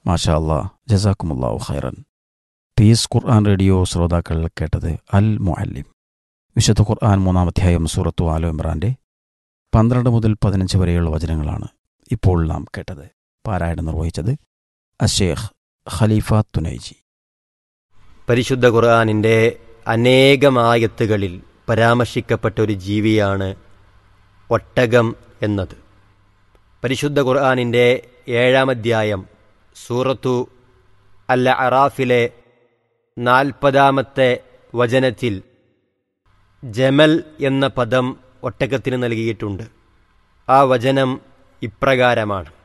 മാഷാ അല്ലാ ജസാക്കുമുല്ലാഹു ഖൈറൻ പീസ് ഖുർആൻ റേഡിയോ ശ്രോതാക്കൾ കേട്ടത് അൽ മുഅല്ലിം വിശുദ്ധ ഖുർആൻ മൂന്നാമധ്യായം സൂറത്തു ആലോ ഇമ്രാന്റെ പന്ത്രണ്ട് മുതൽ പതിനഞ്ച് വരെയുള്ള വചനങ്ങളാണ് ഇപ്പോൾ നാം കേട്ടത് പാരായണം നിർവഹിച്ചത് അഷേഖ് ഖലീഫ തുനൈജി പരിശുദ്ധ ഖുർആാനിൻ്റെ അനേകമായത്തുകളിൽ പരാമർശിക്കപ്പെട്ട ഒരു ജീവിയാണ് ഒട്ടകം എന്നത് പരിശുദ്ധ ഖുർആാനിൻ്റെ ഏഴാം അധ്യായം സൂറത്തു അൽ അറാഫിലെ നാൽപ്പതാമത്തെ വചനത്തിൽ ജമൽ എന്ന പദം ഒട്ടകത്തിന് നൽകിയിട്ടുണ്ട് ആ വചനം ഇപ്രകാരമാണ്